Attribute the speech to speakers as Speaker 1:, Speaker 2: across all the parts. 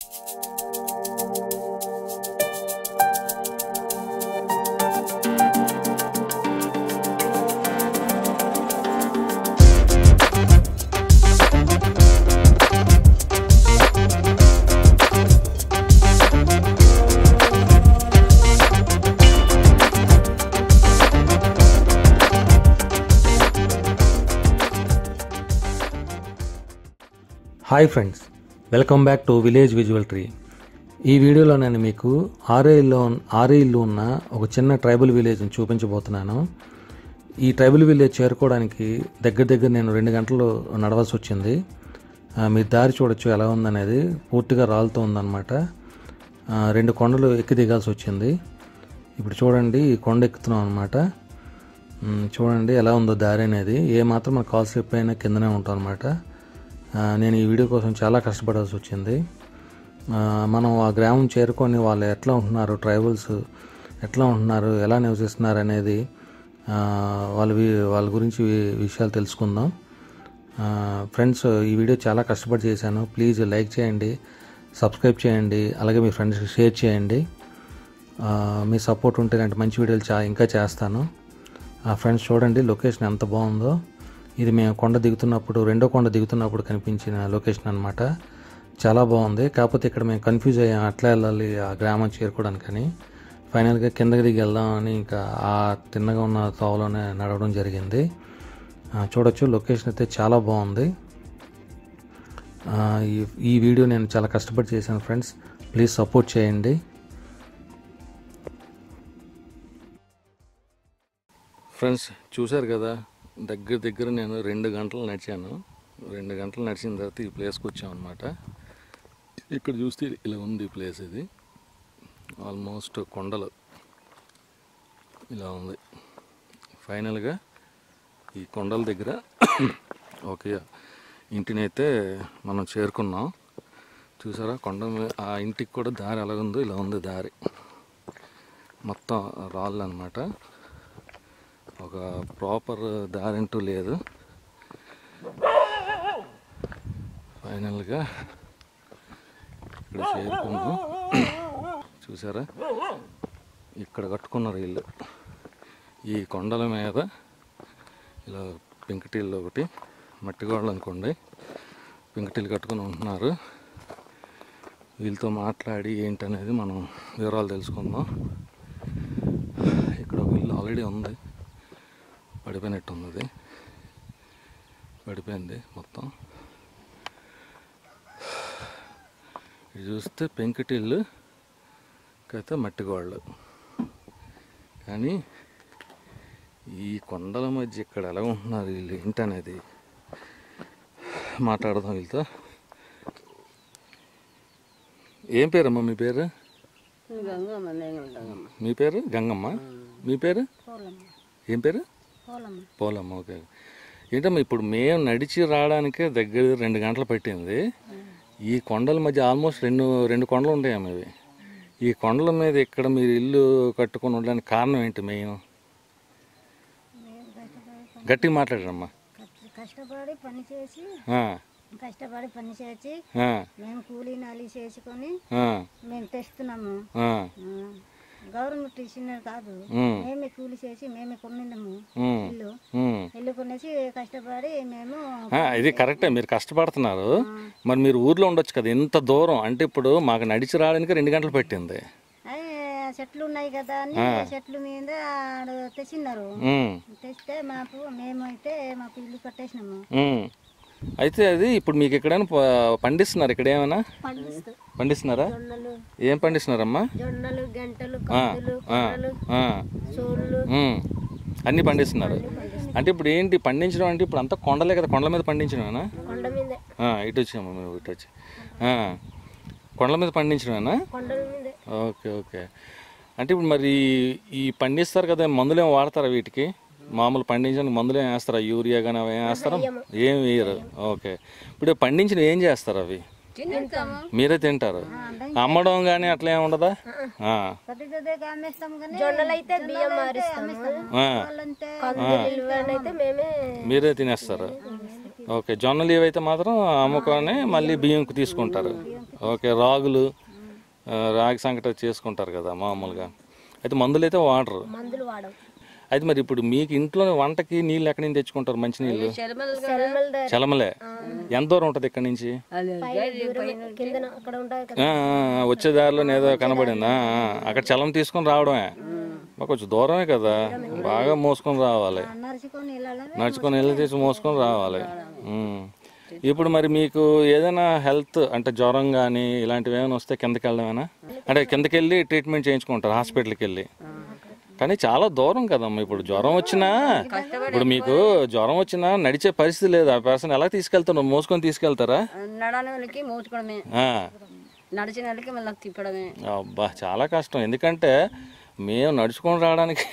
Speaker 1: Hi friends welcome back to village visual tree ఈ వీడియోలో నేను మీకు ఆరేయిల్లో ఆరేయిల్లు ఉన్న ఒక చిన్న ట్రైబల్ విలేజ్ని చూపించబోతున్నాను ఈ ట్రైబల్ విలేజ్ చేరుకోవడానికి దగ్గర దగ్గర నేను రెండు గంటలు నడవాల్సి వచ్చింది ఆ, మీరు దారి చూడొచ్చు ఎలా ఉందనేది పూర్తిగా రాళ్ళతో ఉందన్నమాట ఆ, రెండు కొండలు ఎక్కి దిగాల్సి వచ్చింది ఇప్పుడు చూడండి ఈ కొండ ఎక్కుతున్నాం అనమాట మ్, చూడండి ఎలా ఉందో దారి అనేది ఏ మాత్రం మన కాల్ స్లిప్ అయినా కిందనే ఉంటాం అనమాట నేను ఈ వీడియో కోసం చాలా కష్టపడాల్సి వచ్చింది ఆ, మనం ఆ గ్రామం చేరుకొని వాళ్ళు ఎట్లా ఉంటున్నారు ట్రైబల్స్ ఎట్లా ఉంటున్నారు ఎలా నివసిస్తున్నారు అనేది ఆ, వాళ్ళ వి- వాళ్ళ గురించి వి- విషయాలు తెలుసుకుందాం ఫ్రెండ్స్ ఈ వీడియో చాలా కష్టపడి చేశాను ప్లీజ్ లైక్ చేయండి సబ్స్క్రైబ్ చేయండి అలాగే మీ ఫ్రెండ్స్కి షేర్ చేయండి ఆ, మీ సపోర్ట్ ఉంటే ఇలాంటి మంచి వీడియోలు చా ఇంకా చేస్తాను ఆ ఫ్రెండ్స్ చూడండి లొకేషన్ ఎంత బాగుందో ఇది మేము కొండ దిగుతున్నప్పుడు రెండో కొండ దిగుతున్నప్పుడు కనిపించిన లొకేషన్ అనమాట చాలా బాగుంది కాకపోతే ఇక్కడ మేము కన్ఫ్యూజ్ అయ్యాం అట్లా వెళ్ళాలి ఆ గ్రామం చేరుకోవడానికని ఫైనల్గా కిందకి దిగి వెళ్దామని ఇంకా ఆ తిన్నగా ఉన్న తోవలోనే నడవడం జరిగింది ఆ, చూడొచ్చు లొకేషన్ అయితే చాలా బాగుంది ఆ, ఈ ఈ వీడియో నేను చాలా కష్టపడి చేశాను ఫ్రెండ్స్ ప్లీజ్ సపోర్ట్ చేయండి ఫ్రెండ్స్ చూశారు కదా దగ్గర దగ్గర నేను రెండు గంటలు నడిచాను రెండు గంటలు నడిచిన తర్వాత ఈ ప్లేస్కి వచ్చాం అనమాట ఇక్కడ చూస్తే ఇలా ఉంది ఈ ప్లేస్ ఇది ఆల్మోస్ట్ కొండలు ఇలా ఉంది ఫైనల్గా ఈ కొండల దగ్గర ఓకే ఇంటినైతే మనం చేరుకున్నాం చూసారా కొండ మీద ఆ ఇంటికి కూడా దారి ఎలా ఉందో ఇలా ఉంది దారి మొత్తం రాళ్ళు అనమాట ఒక ప్రాపర్ దారి అంటూ లేదు ఫైనల్గా ఇక్కడ చేరుకున్నాం చూసారా ఇక్కడ కట్టుకున్నారు ఇల్లు ఈ కొండల మీద ఇలా పెంకుటిల్లు ఒకటి మట్టి గోడలు అనుకోండి పెంకుటిల్లు కట్టుకుని ఉంటున్నారు వీళ్ళతో మాట్లాడి ఏంటనేది మనం వివరాలు తెలుసుకుందాం ఇక్కడ ఒక ఇల్లు ఆల్రెడీ ఉంది పడిపోయినట్టు ఉంది అది పడిపోయింది మొత్తం ఇది చూస్తే పెంకుటిల్లు అయితే మట్టి గోడలు కానీ ఈ కొండల మధ్య ఇక్కడ ఎలా ఉంటున్నారు వీళ్ళు ఏంటనేది మాట్లాడదాం వీళ్ళతో ఏం పేరమ్మా మీ పేరు
Speaker 2: గంగమ్మ నేంగల గంగమ్మ
Speaker 1: మీ పేరు గంగమ్మ మీ పేరు
Speaker 2: పోలమ్మ
Speaker 1: ఏం పేరు
Speaker 2: పోలమ్మ
Speaker 1: పోలమ్మ ఓకే ఏంటమ్మా ఇప్పుడు మేము నడిచి రావడానికే దగ్గర రెండు గంటలు పట్టింది ఈ కొండల మధ్య ఆల్మోస్ట్ రెండు రెండు కొండలు ఉంటాయమ్మా ఇవి ఈ కొండల మీద ఇక్కడ మీరు ఇల్లు కట్టుకొని ఉండడానికి కారణం ఏంటి మెయిన్ గట్టిగా మాట్లాడరమ్మా
Speaker 2: కష్ట- కష్టపడి పని చేసి
Speaker 1: ఆ,
Speaker 2: కష్టపడి పని చేసి
Speaker 1: ఆ,
Speaker 2: మేము కూలీ నాలి చేసుకొని
Speaker 1: ఆ,
Speaker 2: మేము తెస్తున్నాము
Speaker 1: ఆ,
Speaker 2: ఆ, గవర్నమెంట్ ఇచ్చినది కాదు
Speaker 1: ఉమ్,
Speaker 2: మేమే కూలి చేసి మేమే కొనిందము
Speaker 1: ఉమ్,
Speaker 2: ఇల్లు
Speaker 1: ఉమ్.
Speaker 2: ఇల్లు కొనేసి కష్టపడి మేము
Speaker 1: ఆ, ఇది కరెక్టే మీరు కష్టపడుతున్నారు మరి మీరు ఊర్లో ఉండొచ్చు కదా ఇంత దూరం అంటే ఇప్పుడు మాకు నడిచి రావడానికి రెండు గంటలు పెట్టింది
Speaker 2: అయ్యి చెట్లు ఉన్నాయి కదా అని చెట్ల మీద ఆడ తెచ్చినారు
Speaker 1: ఉమ్,
Speaker 2: తెస్తే మాకు మేమైతే మాకు ఇల్లు కట్టేసినాము
Speaker 1: ఉమ్. అయితే అది ఇప్పుడు మీకు ఎక్కడైనా ప- పండిస్తున్నారు ఇక్కడ ఏమైనా
Speaker 2: పండిస్తూ
Speaker 1: పండిస్తున్నారా
Speaker 2: జొన్నలు
Speaker 1: ఏం పండిస్తున్నారమ్మా
Speaker 2: జొన్నలు గంటలు
Speaker 1: ఆ,
Speaker 2: కందులు
Speaker 1: ఆ,
Speaker 2: కొర్రలు
Speaker 1: ఆ,
Speaker 2: సోళ్ళు
Speaker 1: ఉమ్. అన్నీ పండిస్తున్నారు అంటే ఇప్పుడు ఏంటి పండించడం అంటే ఇప్పుడు అంతా కొండలే కదా కొండల మీద పండించడమేనా
Speaker 2: కొండ మీదే
Speaker 1: ఆ, ఇటు వచ్చాము మేము ఇటు వచ్చి ఆ, కొండల మీద పండించడమేనా
Speaker 2: కొండల మీదే
Speaker 1: ఓకే ఓకే అంటే ఇప్పుడు మరి ఈ పండిస్తారు కదా మందులు ఏమో వాడతారా వీటికి మామూలు పండించడానికి మందులు ఏం వేస్తారా యూరియా కానీ అవి ఏం వేస్తారా ఏం వేయరు ఓకే ఇప్పుడు పండించిన ఏం చేస్తారు అవి మీరే తింటారు అమ్మడం కానీ అట్లా ఏమి ఉండదా ఆ,
Speaker 2: పెద్దగా అమ్మేస్తాం కానీ
Speaker 3: జొన్నలు అయితే బియ్యం మారిస్తాము
Speaker 1: ఆ,
Speaker 2: వాళ్ళంటే
Speaker 3: అయితే మేమే
Speaker 1: మీరే తినేస్తారు ఓకే జొన్నలు ఇవైతే మాత్రం అమ్ముకొని మళ్ళీ బియ్యం తీసుకుంటారు ఓకే రాగులు ఆ, రాగి సంకట చేసుకుంటారు కదా మామూలుగా అయితే మందులు అయితే వాడరు
Speaker 3: మందులు వాడం
Speaker 1: అయితే మరి ఇప్పుడు మీకు ఇంట్లో వంటకి నీళ్ళు ఎక్కడి నుంచి తెచ్చుకుంటారు మంచి నీళ్ళు
Speaker 3: సెలమల దగ్గర
Speaker 1: చలమలే ఎంత దూరం ఉంటుంది ఇక్కడ నుంచి
Speaker 3: కింద అక్కడ ఉంటాయి కదా
Speaker 1: ఆ, ఆ, వచ్చే దారిలో ఏదో కనబడిందా ఆ, అక్కడ చలం తీసుకొని రావడమే మాకు కొంచెం దూరమే కదా బాగా మోసుకొని రావాలి
Speaker 2: నడుచుకొని వెళ్ళాలి
Speaker 1: నడుచుకొని వెళ్ళి తీసి మోసుకొని రావాలి ఉమ్. ఇప్పుడు మరి మీకు ఏదైనా హెల్త్ అంటే జ్వరం కానీ ఇలాంటివి ఏమైనా వస్తే కిందకి వెళ్ళడమేనా అంటే కిందకి వెళ్ళి ట్రీట్మెంట్ చేయించుకుంటారు హాస్పిటల్కి వెళ్ళి కానీ చాలా దూరం కదమ్మా ఇప్పుడు జ్వరం వచ్చినా ఇప్పుడు మీకు జ్వరం వచ్చినా నడిచే పరిస్థితి లేదు ఆ పర్సన్ ఎలా తీసుకెళ్తున్నారు మోసుకొని తీసుకెళ్తారా
Speaker 4: నడని వాళ్ళకి మోసుకోవడమే
Speaker 1: ఆ.
Speaker 4: నడిచిన వాళ్ళకి మళ్ళీ తిప్పడమే
Speaker 1: అబ్బా చాలా కష్టం ఎందుకంటే మేము నడుచుకొని రావడానికి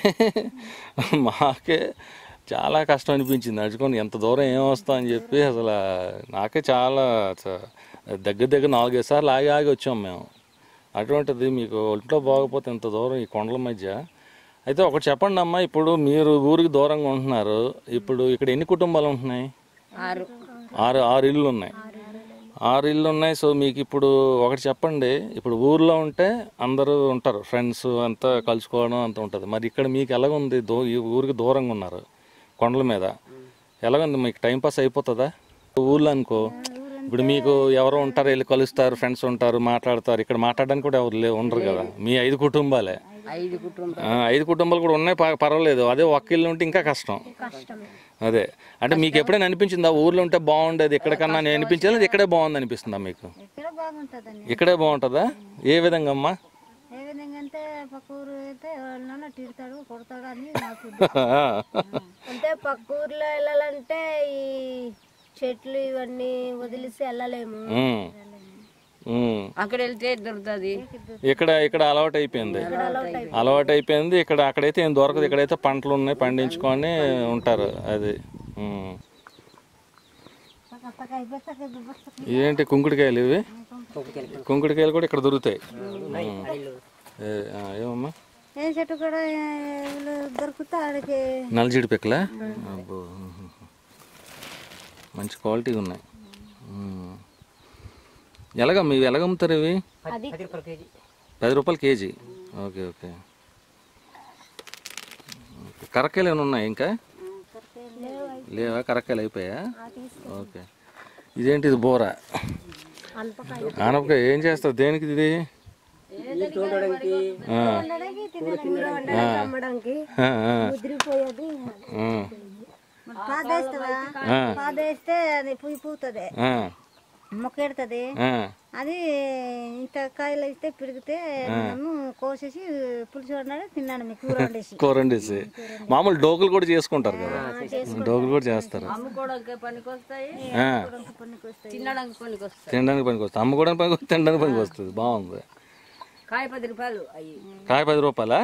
Speaker 1: మాకే చాలా కష్టం అనిపించింది నడుచుకొని ఎంత దూరం ఏం వస్తాం అని చెప్పి అసలు నాకే చాలా చ- దగ్గర దగ్గర నాలుగైదు సార్లు ఆగి ఆగి వచ్చాం మేము అటువంటిది మీకు ఒంట్లో బాగోపోతే ఇంత దూరం ఈ కొండల మధ్య అయితే ఒకటి చెప్పండి అమ్మా ఇప్పుడు మీరు ఊరికి దూరంగా ఉంటున్నారు ఇప్పుడు ఇక్కడ ఎన్ని కుటుంబాలు ఉంటున్నాయి
Speaker 4: ఆరు
Speaker 1: ఆరు ఆరు ఇళ్ళు ఉన్నాయి ఆరు ఇళ్ళు ఉన్నాయి సో మీకు ఇప్పుడు ఒకటి చెప్పండి ఇప్పుడు ఊర్లో ఉంటే అందరూ ఉంటారు ఫ్రెండ్స్ అంతా కలుసుకోవడం అంత ఉంటుంది మరి ఇక్కడ మీకు ఎలాగుంది దో ఈ ఊరికి దూరంగా ఉన్నారు కొండల మీద ఎలాగుంది మీకు టైం పాస్ అయిపోతుందా ఊర్లో అనుకో ఇప్పుడు మీకు ఎవరో ఉంటారు వెళ్ళి కలుస్తారు ఫ్రెండ్స్ ఉంటారు మాట్లాడతారు ఇక్కడ మాట్లాడడానికి కూడా ఎవరు లే ఉండరు కదా మీ ఐదు కుటుంబాలే
Speaker 4: ఐదు కుటుంబం
Speaker 1: ఆ, ఐదు కుటుంబాలు కూడా ఉన్నాయి ప- పర్వాలేదు అదే ఒక్క ఇల్లు ఉంటే ఇంకా కష్టం అదే అంటే మీకు ఎప్పుడైనా అనిపించిందా ఊర్లో ఉంటే బాగుండేది ఎక్కడికన్నా నేను అనిపించేది లేదా ఇక్కడే బాగుంది అనిపిస్తుందా మీకు
Speaker 2: ఇక్కడ బాగుంటుందండి
Speaker 1: ఇక్కడే బాగుంటుందా ఏ విధంగా అమ్మా
Speaker 2: ఏ విధంగా అంటే పక్క ఊరు అయితే వాళ్ళ తిడతాడు కొడతాడు అని నాకు
Speaker 3: అంటే పక్క ఊర్లో వెళ్ళాలంటే ఈ చెట్లు ఇవన్నీ వదిలేసి వెళ్ళలేము
Speaker 1: ఉమ్. ఉమ్.
Speaker 4: అక్కడ వెళ్తే దొరుకుతుంది
Speaker 1: ఇక్కడ ఇక్కడ అలవాటు అయిపోయింది అలవాటు అయిపోయింది ఇక్కడ అక్కడైతే ఏం దొరకదు ఇక్కడైతే పంటలు ఉన్నాయి పండించుకొని ఉంటారు అది ఉమ్.
Speaker 2: పక్క అయిపోతే
Speaker 1: ఇదేంటి కుంకుడికాయలు ఇవి కుంకుడికాయలు కూడా ఇక్కడ దొరుకుతాయి ఉమ్. ఏ- ఆ, ఏమమ్మా
Speaker 2: ఏ చెట్టు కూడా ఏ, వీళ్ళు దొరికితే ఆడికి
Speaker 1: నల్లజిడి పిక్కలా అబ్బో మంచి క్వాలిటీ ఉన్నాయి మ్మ్. ఎలాగ మీ ఎలాగ అమ్ముతారు ఇవి పది రూపాయలు కేజీ ఓకే ఓకే ఓకే. కరక్కాయలు ఏమైనా ఉన్నాయి ఇంకా లేవా కరక్కాయలు అయిపోయా ఓకే ఇదేంటి ఇది బోర ఆనపకాయ ఏం చేస్తావు దేనికి ఇది ఆ.
Speaker 3: అమ్మడానికి
Speaker 1: ఆ, ఆ.
Speaker 3: ముదిరిపోయేది
Speaker 1: ఆ.
Speaker 2: పాదేస్తావా
Speaker 1: ఆ.
Speaker 2: పాదేస్తే అది పుయ్యి పూతుంది
Speaker 1: ఆ.
Speaker 2: మొక్కెడుతుంది
Speaker 1: ఆ.
Speaker 2: అది ఇంత కాయలు అయితే పిడిగితే మనము కోసేసి పులుసు వండాలి తిన్నాను మీకు కూర వండేసి
Speaker 1: కూర వండేసి మామూలు డోకులు కూడా చేసుకుంటారు కదా డోకులు కూడా చేస్తారు
Speaker 4: అమ్ముకోవడానికి పనికి వస్తాయి
Speaker 1: ఆ.
Speaker 4: తినడానికి పనికి వస్తాయి
Speaker 1: తినడానికి పనికి వస్తుంది అమ్ముకోవడానికి పనికి వస్తుంది తినడానికి పనికి వస్తుంది బాగుంది
Speaker 4: కాయ పది రూపాయలు అయ్యి
Speaker 1: కాయ పది రూపాయలా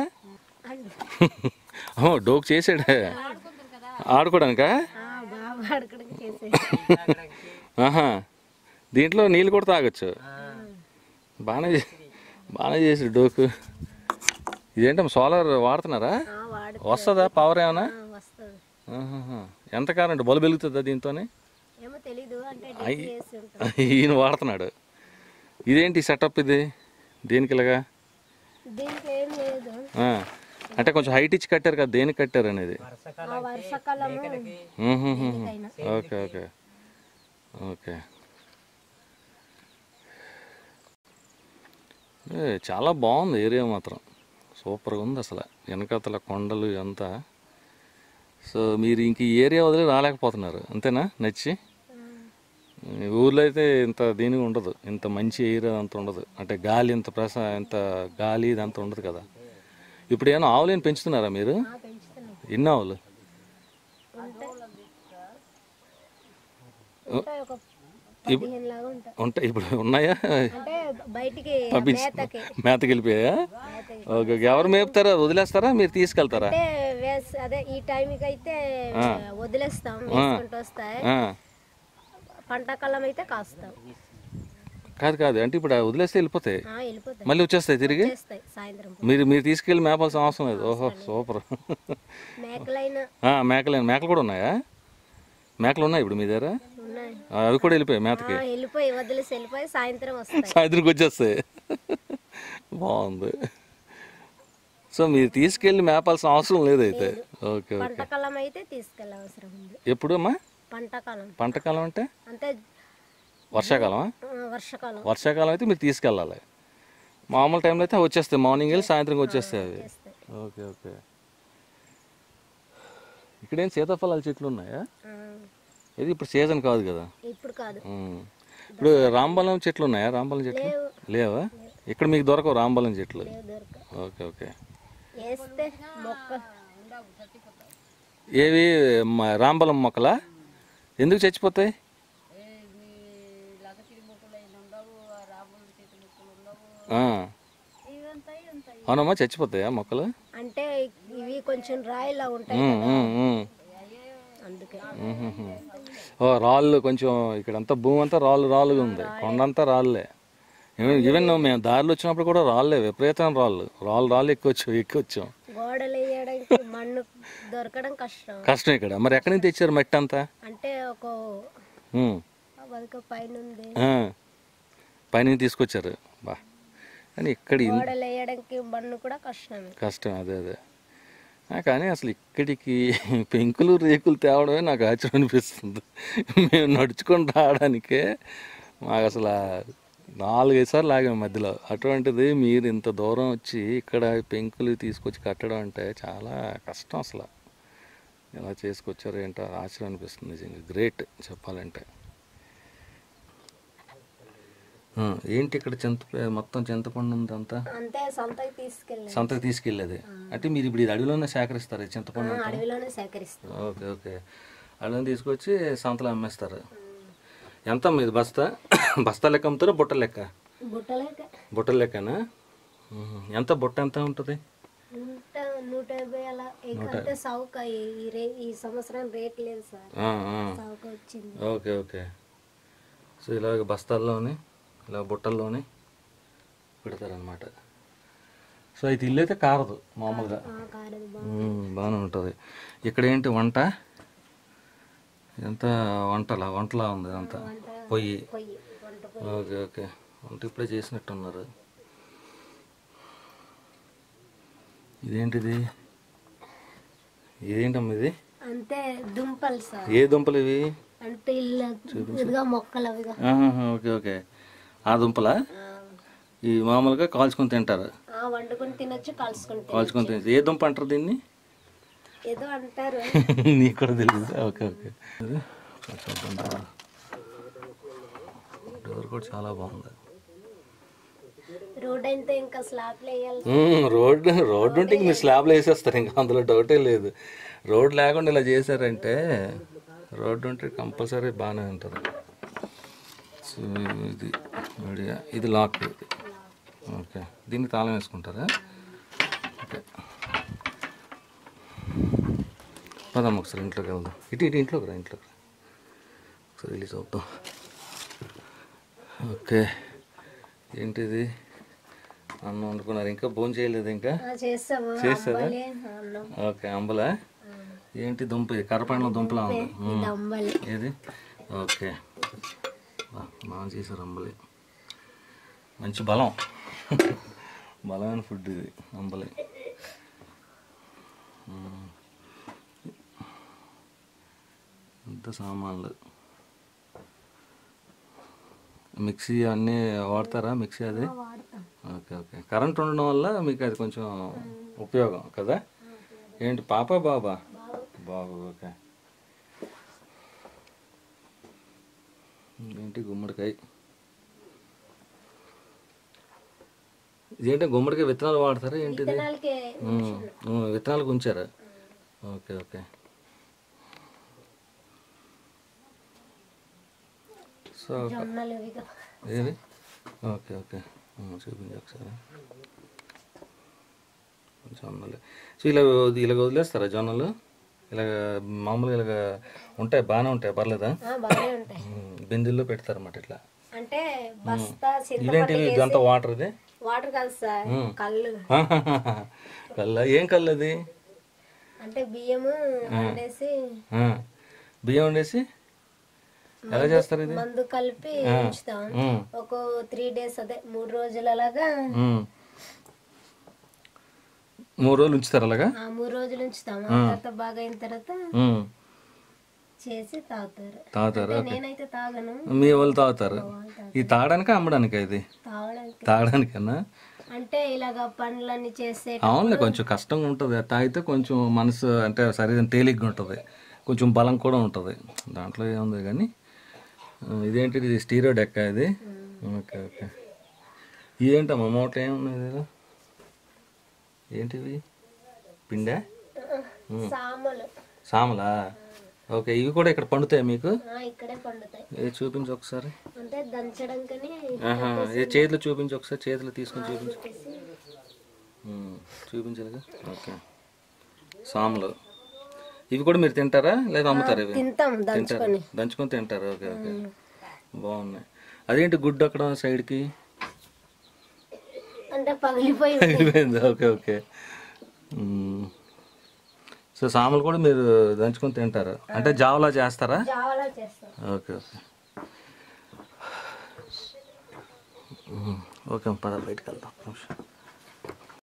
Speaker 1: ఓ డోక్ చేసాడే ఆడుకోవడానికా
Speaker 3: బాగా అడగడానికి చేసే
Speaker 1: ఆహా దీంట్లో నీళ్ళు కూడా తాగొచ్చు బాగానే చే- బాగానే చేసి డోకు ఇదేంటమ్మా సోలార్ వాడుతున్నారా
Speaker 3: వాడి
Speaker 1: వస్తుందా పవర్ ఏమైనా
Speaker 3: వస్తుంది
Speaker 1: ఆహాహా. ఎంత కరెంట్ బల్బు వెలుగుతుందా దీంతోనే
Speaker 3: ఏమో తెలీదు అంటే
Speaker 1: అయ్యి-
Speaker 3: చేసి ఉంటుంది
Speaker 1: ఈయన వాడుతున్నాడు ఇదేంటి సెటప్ ఇది దేనికి ఇలాగా
Speaker 3: దీనికి ఏం లేదు
Speaker 1: ఆ, అంటే కొంచెం హైట్ ఇచ్చి కట్టారు కదా దేనికి కట్టారు అనేది
Speaker 3: ఆ వర్షాకాలము
Speaker 1: మ్మ్హ్మ్. ఓకే ఓకే ఓకే ఏ, చాలా బాగుంది ఏరియా మాత్రం సూపర్గా ఉంది అసలు వెనకాతల కొండలు ఇదంతా సో మీరు ఇంక ఈ ఏరియా వదిలి రాలేకపోతున్నారు అంతేనా నచ్చి ఈ ఊర్లో అయితే ఇంత దీనిగా ఉండదు ఇంత మంచి ఏరియా అంత ఉండదు అంటే గాలి ఇంత ప్రస ఇంత గాలి ఇదంతా ఉండదు కదా ఇప్పుడు ఏమైనా ఆవులు ఏమైనా పెంచుతున్నారా మీరు ఎన్ని ఆవులు
Speaker 3: ఉంటాయి ఒక పదిహేను లాగా ఉంటాయి
Speaker 1: ఉంటాయి ఇప్పుడు ఉన్నాయా
Speaker 3: అంటే బయటికి
Speaker 1: పంపించి
Speaker 3: మేతకి
Speaker 1: మేతకి వెళ్ళిపోయా ఓకే ఓకే ఎవరు మేపుతారా వదిలేస్తారా మీరు తీసుకెళ్తారా
Speaker 3: అంటే వేస్ అదే ఈ టైంకి అయితే వదిలేస్తాం వేసుకుంటూ వస్తాయి
Speaker 1: ఆ,
Speaker 3: పంట కాలం అయితే కాస్తాం
Speaker 1: కాదు కాదు అంటే ఇప్పుడు అవి వదిలేస్తే వెళ్ళిపోతాయి
Speaker 3: ఆ, వెళ్ళిపోతాయి
Speaker 1: మళ్ళీ వచ్చేస్తాయి తిరిగి
Speaker 3: చేస్తాయి సాయంత్రం
Speaker 1: మీరు మీరు తీసుకెళ్ళి మేపాల్సిన అవసరం లేదు ఓహో సూపర్
Speaker 3: మేకలైనా
Speaker 1: ఆ, మేకలు మేకలు కూడా ఉన్నాయా మేకలు ఉన్నాయి ఇప్పుడు మీ దగ్గర
Speaker 3: ఉన్నాయి ఆ,
Speaker 1: అవి కూడా వెళ్ళిపోయాయి మేతకి
Speaker 3: ఆ, వెళ్ళిపోయి వదిలేసి వెళ్ళిపోయి సాయంత్రం వస్తాయి
Speaker 1: సాయంత్రంకి వచ్చేస్తాయి బాగుంది సో మీరు తీసుకెళ్ళి మేపాల్సిన అవసరం లేదైతే ఓకే ఓకే
Speaker 3: పంటకాలం అయితే తీసుకెళ్ళే అవసరం ఉంది
Speaker 1: ఎప్పుడు అమ్మా
Speaker 3: పంటకాలం
Speaker 1: పంటకాలం అంటే
Speaker 3: అంటే
Speaker 1: వర్షాకాలమా
Speaker 3: ఆ, వర్షాకాలం
Speaker 1: వర్షాకాలం అయితే మీరు తీసుకెళ్ళాలి మామూలు టైంలో అయితే వచ్చేస్తాయి మార్నింగ్ వెళ్ళి సాయంత్రం వచ్చేస్తాయి అవి
Speaker 3: చేస్తాయి.
Speaker 1: ఓకే ఓకే ఇక్కడేం సీతాఫలాల చెట్లు ఉన్నాయా
Speaker 3: ఆ,
Speaker 1: ఇది ఇప్పుడు సీజన్ కాదు కదా
Speaker 3: ఇప్పుడు కాదు
Speaker 1: ఉమ్. ఇప్పుడు రాంబలం చెట్లు ఉన్నాయా రాంబలం చెట్లు
Speaker 3: లేవు.
Speaker 1: లేవా ఇక్కడ మీకు దొరకవు రాంబలం చెట్లు
Speaker 3: లేవు దొరక
Speaker 1: ఓకే ఓకే
Speaker 3: వేస్తే మొక్క
Speaker 1: ఏవి మ- రాంబలం మొక్కలా ఎందుకు చచ్చిపోతాయి ఆ. అవునమ్మా చచ్చిపోతాయా మొక్కలు
Speaker 3: అంటే ఇవి కొంచెం రాయిలా ఉంటాయి
Speaker 1: ఉమ్, ఉమ్, ఉమ్.
Speaker 3: అందుకే
Speaker 1: మ్మ్. ఓ రాళ్ళు కొంచెం ఇక్కడంతా భూమి అంతా రాళ్ళు రాళ్ళుగా ఉంది కొండంతా రాళ్ళే ఈవెన్ ఈవెన్ మేము దారిలో వచ్చినప్పుడు కూడా రాళ్ళే విపరీతం రాళ్ళు రాళ్ళు రాళ్ళు ఎక్కొచ్చు ఎక్కొచ్చాం
Speaker 3: గోడలు వేయడానికి మన్ను దొరకడం కష్టం
Speaker 1: కష్టం ఇక్కడ మరి ఎక్కడి నుంచి తెచ్చారు మట్టి అంతా
Speaker 3: అంటే ఒక
Speaker 1: మ్మ్.
Speaker 3: వదక పైన ఉంది
Speaker 1: ఆ. పైన తీసుకొచ్చారు బా కానీ ఇక్కడ ఇన్-
Speaker 3: గోడలు వేయడానికి మన్ను కూడా కష్టమే
Speaker 1: కష్టం అదే అదే ఆ, కానీ అసలు ఇక్కడికి పెంకులు రేకులు తేవడమే నాకు ఆశ్చర్యం అనిపిస్తుంది మేము నడుచుకొని రావడానికే మాకు అసలు ఆ నాలుగైదు సార్లు ఆగాం మధ్యలో అటువంటిది మీరు ఇంత దూరం వచ్చి ఇక్కడ పెంకులు తీసుకొచ్చి కట్టడం అంటే చాలా కష్టం అసలు ఎలా చేసుకొచ్చారో ఏంటో ఆశ్చర్యం అనిపిస్తుంది నిజంగా గ్రేట్ చెప్పాలంటే ఆ, ఏంటి ఇక్కడ చింత మొత్తం చింతపండు ఉంది అంతా
Speaker 3: అంతే సంతకి తీసుకెళ్ళి
Speaker 1: సంతకు తీసుకెళ్ళేది అంటే మీరు ఇప్పుడు ఇది అడవిలోనే సేకరిస్తారు ఈ చింతపండు అంతా?
Speaker 3: అడవిలోనే సేకరిస్తాం
Speaker 1: ఓకే ఓకే అడవిని తీసుకొచ్చి సంతలో అమ్మేస్తారు ఎంత మీది బస్తా బస్తా లెక్క అమ్ముతారా బుట్ట లెక్క
Speaker 3: బుట్టలేక
Speaker 1: బుట్ట లెక్కనా మ్మ్. ఎంత బుట్ట ఎంత ఉంటుంది
Speaker 3: నూట నూట యాభై అలా అంటే సౌక ఈ- ఈ రే ఈ సంవత్సరం రేట్ లేదు సార్
Speaker 1: ఆ, ఆ.
Speaker 3: సౌక వచ్చింది
Speaker 1: ఓకే ఓకే సో ఇలాగ బస్తాల్లోని ఇలా బుట్టల్లోని పెడతారనమాట సో ఇది ఇల్లు అయితే కారదు మామూలుగా
Speaker 3: ఆ, కారది బా
Speaker 1: మ్మ్, బాగానే ఉంటుంది ఇక్కడ ఏంటి వంట ఇదంతా వంటలా వంటలా ఉంది ఇదంతా పొయ్యి
Speaker 3: పొయ్యి వంట
Speaker 1: ఓకే ఓకే వంట ఇప్పుడే చేసినట్టున్నారు ఇదేంటిది ఇదేంటమ్మా ఇది
Speaker 3: అంతే దుంపలు సార్
Speaker 1: ఏ దుంపలు ఇవి
Speaker 3: అంటే ఇల్లు ఇదిగా మొక్కలు అవిగా
Speaker 1: ఆహాహా, ఓకే ఓకే ఆ దుంపలా ఈ మామూలుగా కాల్చుకొని తింటారు
Speaker 3: ఆ, వండుకొని తినొచ్చు కలుసుకొని తినొచ్చు
Speaker 1: కాల్చుకొని తింటారు ఏ దుంప అంటారు దీన్ని
Speaker 3: ఏదో అంటారు
Speaker 1: నీకు కూడా తెలియదు ఓకే ఓకే ఇది కొంచెం డోర్. డోర్ కూడా చాలా బాగుంది
Speaker 3: రోడ్ అయితే ఇంకా స్లాబ్లు వేయాలి
Speaker 1: మ్మ్, రోడ్ రోడ్డు ఉంటే ఇంక మీరు స్లాబ్లో వేసేస్తారు ఇంకా అందులో డౌటే లేదు రోడ్ లేకుండా ఇలా చేశారంటే రోడ్డు ఉంటే కంపల్సరీ బాగానే ఉంటుంది సో ఇది రెడీగా ఇది లాక్ ఇది ఓకే దీనికి తాళం వేసుకుంటారా ఓకే పదమ్మ ఒకసారి ఇంట్లోకి వెళ్దాం ఇటు ఇటు ఇంట్లోకి రా ఇంట్లోకి రా ఒకసారి రిలీజ్ అవుతాం ఓకే ఏంటిది అన్నం వండుకున్నారు ఇంకా భోజనం చేయలేదు ఇంకా
Speaker 3: ఆ, చేస్తాము
Speaker 1: చేస్తారా?
Speaker 3: అంబలి అన్నం
Speaker 1: ఓకే అంబలా ఏంటి దుంప ఇది కరపండ్ల దుంపలా ఉంది మ్మ్.
Speaker 3: ఇది అంబలి
Speaker 1: ఏది ఓకే బా, బాగా చేశారు అంబలి మంచి బలం బలమైన ఫుడ్ ఇది అంబలి మ్మ్. ఇంత సామాన్లు మిక్సీ అన్నీ వాడతారా మిక్సీ అది
Speaker 3: వాడతాం
Speaker 1: ఓకే ఓకే కరెంట్ ఉండడం వల్ల మీకు అది కొంచెం ఉపయోగం కదా ఏంటి పాప బాబా బాబు ఓకే ఏంటి గుమ్మడికాయ ఇదేంటి గుమ్మడికాయ విత్తనాలు వాడతారా ఏంటిది
Speaker 3: విత్తనాలకి
Speaker 1: ఉమ్, ఉమ్, విత్తనాలకు ఉంచారా ఓకే ఓకే సో
Speaker 3: జొన్నలు ఇవిగా
Speaker 1: ఏది ఓకే ఓకే ఉమ్, చూపించు ఒకసారి జొన్నలు సో ఇలా వది- ఇలాగ వదిలేస్తారా జొన్నలు ఇలాగ మామూలుగా ఇలాగ ఉంటాయి బాగానే ఉంటాయి పర్లేదా
Speaker 3: ఆ, బాగానే ఉంటాయి
Speaker 1: ఉమ్, బిందెల్లో పెడతారన్నమాట ఇట్లా
Speaker 3: అంటే బస్తా
Speaker 1: ఇదేంటి
Speaker 3: చింతపండు
Speaker 1: ఇదంతా వాటర్ ఇది
Speaker 3: వాటర్ కాదు సార్ కళ్ళు
Speaker 1: కల్ల ఏం కళ్ళు అది
Speaker 3: అంటే బియ్యము వండేసి
Speaker 1: ఆ, బియ్యం వండేసి ఎలా చేస్తారు ఇది
Speaker 3: మందు కలిపి ఉంచుతాం
Speaker 1: ఉమ్,
Speaker 3: ఒక త్రీ డేస్ అదే మూడు రోజులు అలాగా
Speaker 1: ఉమ్. మూడు రోజులు ఉంచుతారు అలాగా
Speaker 3: ఆ మూడు రోజులు ఉంచుతాం ఆ తర్వాత బాగా అయిన తర్వాత
Speaker 1: ఉమ్,
Speaker 3: చేసి తాగుతారు
Speaker 1: తాగుతారు
Speaker 3: అంటే నేనైతే తాగను
Speaker 1: మీ వాళ్ళు తాగుతారు ఇది తాగడానికి అమ్మడానికి ఇది
Speaker 3: తాగడానికి
Speaker 1: తాగడానికన్నా
Speaker 3: అంటే ఇలాగ పనులన్నీ చేసే
Speaker 1: అవునులే కొంచెం కష్టంగా ఉంటుంది తాగితే కొంచెం మనసు అంటే శరీరం తేలిగ్గా ఉంటుంది కొంచెం బలం కూడా ఉంటుంది దాంట్లో ఏముంది కానీ ఆ, ఇదేంటి ఇది స్టీరో డెక్క ఇది ఓకే ఓకే ఇదేంటమ్మా మూట ఏమున్నది ఇది ఏంటివి పిండా
Speaker 3: సామలు
Speaker 1: సామలా ఓకే ఇవి కూడా ఇక్కడ పండుతాయి మీకు
Speaker 3: ఆ, ఇక్కడే పండుతాయి
Speaker 1: ఏ చూపించు ఒకసారి
Speaker 3: అంటే దంచడానికని
Speaker 1: ఆహా ఏ చేతులు చూపించు ఒకసారి చేతులు తీసుకొని చూపించు ఉమ్, చూపించాలిగా ఓకే సాములు ఇవి కూడా మీరు తింటారా లేదా అమ్ముతారా ఇవి
Speaker 3: తింటాం
Speaker 1: తింటారు
Speaker 3: దంచుకొని
Speaker 1: దంచుకొని తింటారు ఓకే ఓకే బాగున్నాయి అదేంటి గుడ్డు అక్కడ సైడ్కి
Speaker 3: అంటే పగిలిపోయి
Speaker 1: అయిపోయింది ఓకే ఓకే ఉమ్. సో సాములు కూడా మీరు దంచుకొని తింటారు అంటే జావలా చేస్తారా
Speaker 3: జావలా చేస్తాం
Speaker 1: ఓకే ఓకే ఉమ్, ఓకే పద బయటకు వెళ్దాం నిమిషం